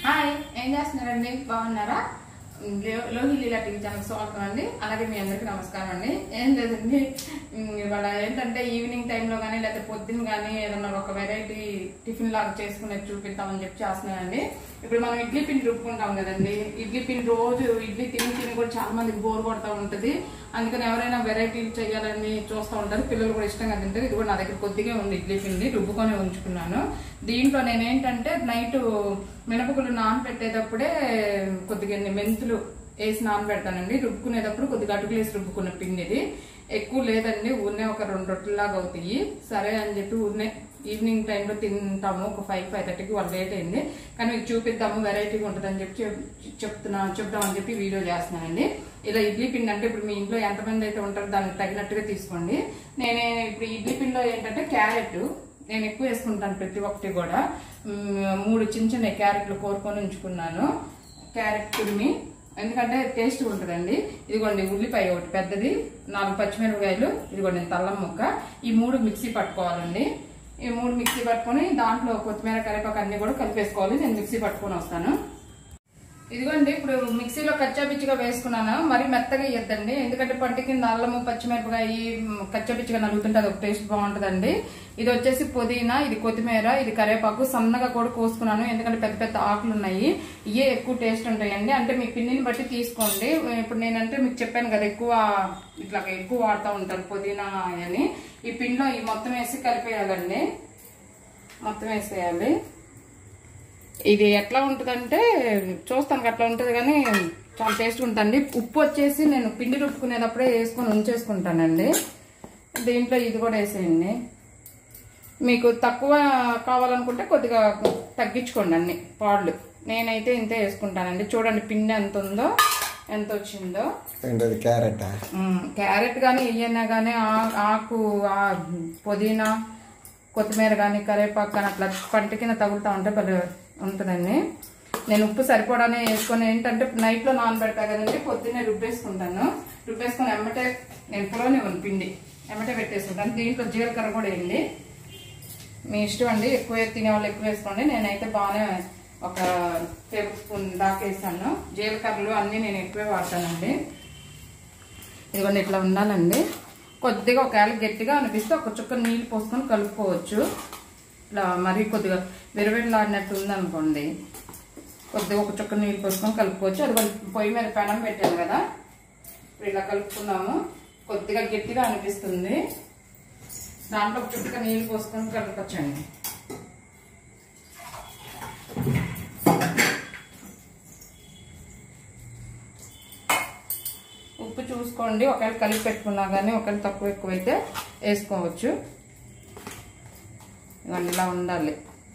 Hi ఏం చేస్తున్నారండి బాగున్నారా లో- లోహి లీలా టీవీ ఛానల్ స్వాగతం అండి అలాగే మీ అందరికీ నమస్కారం అండి ఏం లేదండి ఉమ్, ఇవాళ ఏంటంటే ఈవినింగ్ టైంలో కానీ లేకపోతే పొద్దున్న కానీ ఏదన్నా ఒక వెరైటీ టిఫిన్ లాగా చేసుకునేది చూపిద్దామని చెప్పి చేస్తున్నానండి ఇప్పుడు మనం ఇడ్లీ పిండి రుబ్బుకుంటాం కదండి ఇడ్లీ పిండి రోజు ఇడ్లీ తిని తిని కూడా చాలా మందికి బోర్ కొడతా ఉంటుంది అందుకని ఎవరైనా వెరైటీలు చేయాలని చూస్తూ ఉంటారు పిల్లలు కూడా ఇష్టంగా తింటారు ఇది కూడా నా దగ్గర కొద్దిగా ఉంది ఇడ్లీ పిండి రుబ్బుకొని ఉంచుకున్నాను దీంట్లో నేనేంటంటే నైట్ మినపగుళ్ళు నానబెట్టేటప్పుడే కొద్దిగా ఇన్ని మెంతులు వేసి నానబెడతానండి రుబ్బుకునేటప్పుడు కొద్దిగా అటుకులు వేసి రుబ్బుకున్న పిండి ఇది ఎక్కువ లేదండి ఊరినే ఒక రెండు రొట్టెలాగా అవుతాయి సరే అని చెప్పి ఊరినే ఈవినింగ్ టైంలో తింటాము ఒక ఫైవ్ ఫైవ్ థర్టీకి వాళ్ళు లేట్ అయింది కానీ మీకు చూపిద్దాము వెరైటీగా ఉంటుందని చెప్పి చెప్- చెప్తున్నా చెప్దామని చెప్పి వీడియో చేస్తున్నానండి ఇలా ఇడ్లీ పిండి అంటే ఇప్పుడు మీ ఇంట్లో ఎంతమంది అయితే ఉంటారో దానికి తగినట్టుగా తీసుకోండి నేనే ఇప్పుడు ఇడ్లీ పిండిలో ఏంటంటే క్యారెట్ నేను ఎక్కువ వేసుకుంటాను ప్రతి ఒక్కటి కూడా మ్, మూడు చిన్న చిన్న క్యారెట్లు కోరుకొని ఉంచుకున్నాను క్యారెట్ తురిమి ఎందుకంటే టేస్ట్ ఉంటుందండి ఇదిగోండి ఉల్లిపాయ ఒకటి పెద్దది నాలుగు పచ్చిమిరపకాయలు ఇదిగోండి తల్లం ముక్క ఈ మూడు మిక్సీ పట్టుకోవాలండి ఈ మూడు మిక్సీ పట్టుకొని దాంట్లో కొత్తిమీర కరివేపాకు అన్ని కూడా కలిపేసుకోవాలి నేను మిక్సీ పట్టుకొని వస్తాను ఇదిగోండి ఇప్పుడు మిక్సీలో కచ్చాపిచ్చిగా వేసుకున్నాను మరి మెత్తగా ఇద్దండి ఎందుకంటే పంట కింద అల్లము పచ్చిమిరపకాయ మ్, కచ్చాపిచ్చిగా నలుగుతుంటే అది ఒక టేస్ట్ బాగుంటుందండి ఇది వచ్చేసి పుదీనా ఇది కొత్తిమీర ఇది కరివేపాకు సన్నగా కూడా కోసుకున్నాను ఎందుకంటే పెద్ద పెద్ద ఆకులు ఉన్నాయి ఇవే ఎక్కువ టేస్ట్ ఉంటాయండి అంటే మీ పిండిని బట్టి తీసుకోండి ఇప్పుడు నేనంటే మీకు చెప్పాను కదా ఎక్కువ ఇట్లా ఎక్కువ వాడుతూ ఉంటాను పుదీనా అని ఈ పిండిలో ఈ మొత్తం వేసి కలిపేయాలండి మొత్తం వేసేయాలి ఇది ఎట్లా ఉంటుందంటే చూస్తానికి అట్లా ఉంటుంది కానీ చాలా టేస్ట్ ఉంటుందండి ఉప్పు వచ్చేసి నేను పిండి రుబ్బుకునేటప్పుడే వేసుకొని ఉంచేసుకుంటానండి దీంట్లో ఇది కూడా వేసేయండి మీకు తక్కువ కావాలనుకుంటే కొద్దిగా తగ్గించుకోండి అన్ని పాళ్ళు నేనైతే ఇంతే వేసుకుంటానండి చూడండి పిండి ఎంత ఉందో ఎంత వచ్చిందో ఏంటది క్యారెట్ మ్మ్. క్యారెట్ కానీ ఇవన్నా కానీ ఆకు ఆ పుదీనా కొత్తిమీర కానీ కరివేపాకు కానీ అట్లా పంట కింద తగులుతూ ఉంటే భలే ఉంటుందండి నేను ఉప్పు సరిపోవడానే వేసుకొని ఏంటంటే నైట్లో నానబెడతా కదండి పొద్దున్నే రుబ్బేసుకుంటాను రుబ్బేసుకొని ఎమ్మటే నేను పులోనే ఉంది పిండి ఎమ్మటే పెట్టేసుకుంటాను దీంట్లో జీలకర్ర కూడా వేయండి మీ ఇష్టం అండి ఎక్కువ తినే వాళ్ళు ఎక్కువ వేసుకోండి నేనైతే బాగానే ఒక టేబుల్ స్పూన్ దాకా వేసాను జీలకర్రలు అన్నీ నేను ఎక్కువే వాడతానండి ఇదిగోండి ఇట్లా ఉండాలండి కొద్దిగా ఒకవేళ గట్టిగా అనిపిస్తే ఒక చుక్క నీళ్ళు పోసుకొని కలుపుకోవచ్చు ఇట్లా మరీ కొద్దిగా విరవిరలాడినట్టు ఉందనుకోండి కొద్దిగా ఒక చుక్క నీళ్ళు పోసుకొని కలుపుకోవచ్చు అది కొంచెం పొయ్యి మీద పెనం పెట్టాను కదా ఇప్పుడు ఇలా కలుపుకున్నాము కొద్దిగా గట్టిగా అనిపిస్తుంది దాంట్లో ఒక చుక్క నీళ్ళు పోసుకొని కలపచ్చండి ఉప్పు చూసుకోండి ఒకవేళ కలిపి పెట్టుకున్నా కానీ ఒకవేళ తక్కువ ఎక్కువైతే వేసుకోవచ్చు ఇవన్నీ ఇలా ఉండాలి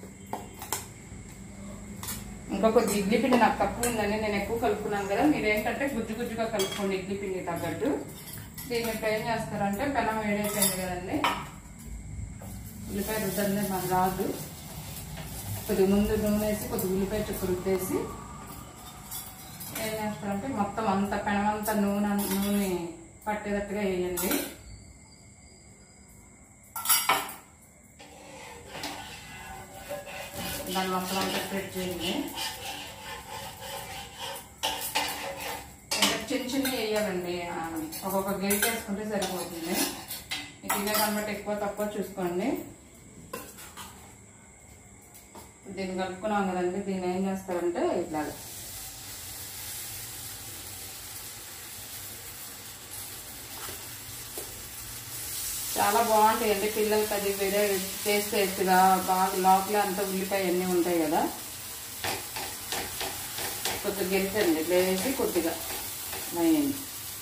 ఇంకా కొద్ది ఇడ్లీ పిండి నాకు తక్కువ ఉందని నేను ఎక్కువ కలుపుకున్నాను కదా మీరు ఏంటంటే గుజ్జు గుజ్జుగా కలుపుకోండి ఇడ్లీ పిండి తగ్గట్టు దీన్ని ఇప్పుడు ఏం చేస్తారంటే పెనం వేడైపోయింది కదండి ఉల్లిపాయ రుద్దండి మనకు రాదు కొద్దిగా ముందు నూనె వేసి కొద్దిగా ఉల్లిపాయ చుక్క రుద్దేసి ఏం చేస్తారంటే మొత్తం అంత పెనమంతా నూనె నూనె పట్టేటట్టుగా వేయండి దాన్ని మొత్తం అంతా స్ప్రెడ్ చేయండి ఇంకా చిన్న చిన్న వేయాలండి ఆ, ఒక్కొక్క గేట్ వేసుకుంటే సరిపోతుంది మీకు ఇదే కాబట్టి ఎక్కువ తక్కువ చూసుకోండి దీన్ని కలుపుకున్నాం కదండి దీన్ని ఏం చేస్తారంటే ఇట్లా చాలా బాగుంటాయండి పిల్లలకి అది వేరే టేస్ట్ టేస్ట్గా బాగా లోపల అంతా ఉల్లిపాయ అన్నీ ఉంటాయి కదా కొద్దిగా గెలిచండి ఇట్లా వేసి కొద్దిగా వేయండి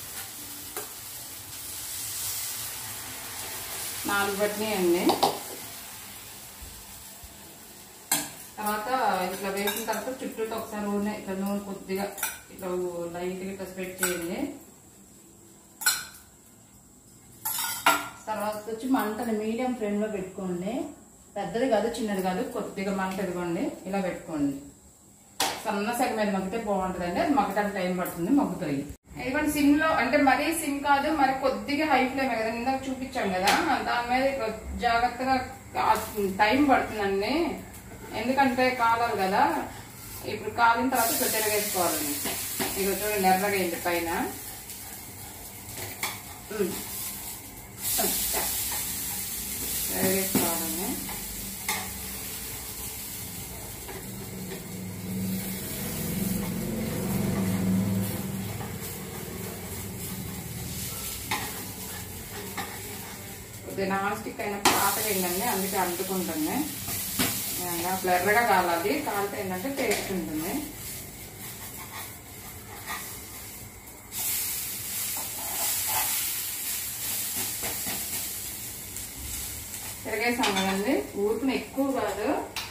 నాలుగు పట్టినాయండి తర్వాత ఇట్లా వేసిన తర్వాత చుట్టూతో ఒకసారి నూనె ఇట్లా నూనె కొద్దిగా ఇట్లా లైట్గా ఇట్లా స్ప్రెడ్ చేయండి తర్వాత వచ్చి మంటని మీడియం ఫ్లేమ్ లో పెట్టుకోండి పెద్దది కాదు చిన్నది కాదు కొద్దిగా మంట ఇదిగోండి ఇలా పెట్టుకోండి సన్న సగ మీద మగ్గితే బాగుంటుందండి అది మగ్గడానికి టైం పడుతుంది మగ్గుతాయి ఇదిగోండి సిమ్ లో అంటే మరీ సిమ్ కాదు మరి కొద్దిగా హై ఫ్లేమ్ కదా ఇందాక చూపించాం కదా దాని మీద ఇక జాగ్రత్తగా టైం పడుతుందండి ఎందుకంటే కాలాలి కదా ఇప్పుడు కాలిన తర్వాత ఇట్లా తిరగేసుకోవాలండి ఇక చూడండి ఎర్రగా అయింది పైన ఉమ్. తిరగేసుకోవాలండి కొద్దిగా నాన్ స్టిక్ అయిన పాతగా ఏంటండి అందుకే అంటుకుంటుంది అట్లా ఎర్రగా కాలాలి కాలితే ఏంటంటే టేస్ట్ ఉంటుంది తిరగేసాం కదండి ఊరిని ఎక్కువ కాదు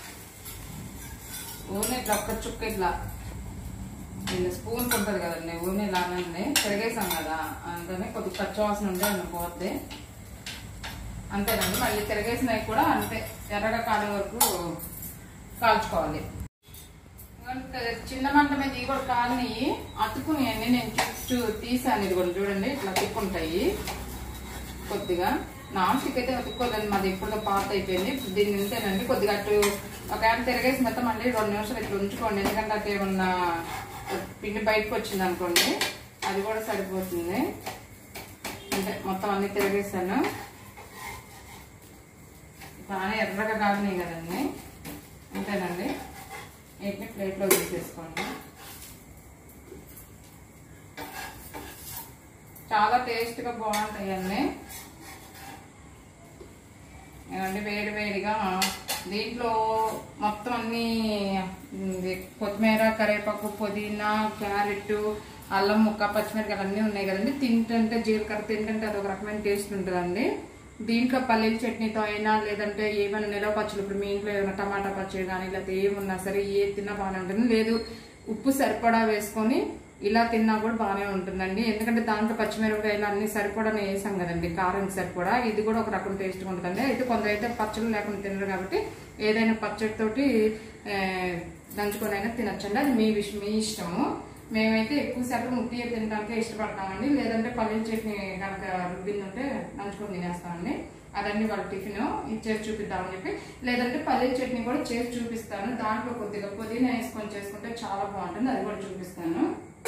ఊరిని ఇట్లా ఒక్క చుక్క ఇట్లా ఇలా స్పూన్ ఉంటుంది కదండి ఊరిని ఇలానే తిరగేసాం కదా అందుకని కొద్దిగా పచ్చివాసన ఉంటే అన్న పోద్ది అంతేనండి మళ్ళీ తిరగేసినవి కూడా అంతే ఎర్రగా కాలే వరకు కాల్చుకోవాలి ఇంకా చిన్న మంట మీద ఇవి కూడా కాలని అతుకుని అన్ని నేను చూ తీసాను ఇది కూడా చూడండి ఇట్లా అతుక్కుంటాయి కొద్దిగా నాన్ స్టిక్ అయితే అతుక్కోదండి మాది ఎప్పుడో పాత అయిపోయింది ఇప్పుడు దీన్ని ఉంటేనండి కొద్దిగా అటు ఒకవేళ తిరగేసిన తర్వాత మళ్ళీ రెండు నిమిషాలు ఇట్లా ఉంచుకోండి ఎందుకంటే అటు ఏమన్నా పిండి బయటకు వచ్చింది అనుకోండి అది కూడా సరిపోతుంది అంటే మొత్తం అన్ని తిరగేసాను బాగా ఎర్రగా కాగినాయి కదండి అంతేనండి వీటిని ప్లేట్లో తీసేసుకోండి చాలా టేస్ట్గా బాగుంటాయండి ఏమంటే వేడి వేడిగా దీంట్లో మొత్తం అన్ని ఇది కొత్తిమీర కరివేపాకు పుదీనా క్యారెట్ అల్లం ముక్క పచ్చిమిరకాయలు అన్నీ ఉన్నాయి కదండి తింటుంటే జీలకర్ర తింటుంటే అదొక రకమైన టేస్ట్ ఉంటుందండి దీంట్లో పల్లీల చట్నీతో అయినా లేదంటే ఏమైనా నిలవ పచ్చళ్ళు ఇప్పుడు మీ ఇంట్లో ఏమైనా టమాటా పచ్చడి కానీ లేకపోతే ఏమున్నా సరే ఏ తిన్నా బాగానే ఉంటుంది లేదు ఉప్పు సరిపడా వేసుకొని ఇలా తిన్నా కూడా బాగానే ఉంటుందండి ఎందుకంటే దాంట్లో పచ్చిమిరపకాయలు అన్ని సరిపడానే వేసాం కదండి కారం సరిపడా ఇది కూడా ఒక రకం టేస్ట్గా ఉంటుందండి అయితే కొందరైతే పచ్చళ్ళు లేకుండా తినరు కాబట్టి ఏదైనా పచ్చడితోటి ఆ, దంచుకొని అయినా తినచ్చండి అది మీ విషయం మీ ఇష్టము మేమైతే ఎక్కువ శాతం ఉట్టిగా తినడానికే ఇష్టపడతామండి లేదంటే పల్లీల చట్నీ కనుక రుబ్బింది ఉంటే నంచుకొని తినేస్తామండి అదండి వాళ్ళ టిఫిన్ ఇచ్చేసి చూపిద్దామని చెప్పి లేదంటే పల్లీల చట్నీ కూడా చేసి చూపిస్తాను దాంట్లో కొద్దిగా పుదీనా వేసుకొని చేసుకుంటే చాలా బాగుంటుంది అది కూడా చూపిస్తాను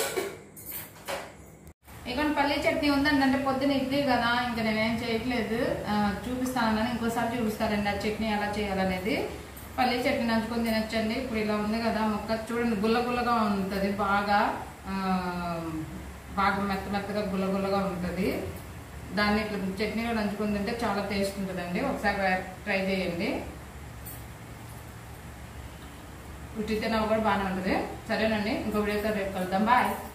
ఇక పల్లీ చట్నీ ఉందండి అంటే పొద్దున ఇడ్లీ కదా ఇంకా నేనేం చేయట్లేదు ఆ, చూపిస్తాను ఇంకోసారి చూపిస్తారండి ఆ చట్నీ ఎలా చేయాలనేది పల్లీ చట్నీ నంచుకొని తినచ్చండి ఇప్పుడు ఇలా ఉంది కదా మొక్క చూడండి గుల్ల గుల్లగా ఉంటుంది బాగా ఆ, బాగా మెత్త మెత్తగా గుల్ల గుల్లగా ఉంటుంది దాన్ని ఇట్లా చట్నీలో నంచుకొని తింటే చాలా టేస్ట్ ఉంటుందండి ఒకసారి ట్రై చేయండి ఉట్టి తిన్నా కూడా బాగానే ఉంటుంది సరేనండి ఇంకో వీడియోతో రేపు కలుద్దాం బాయ్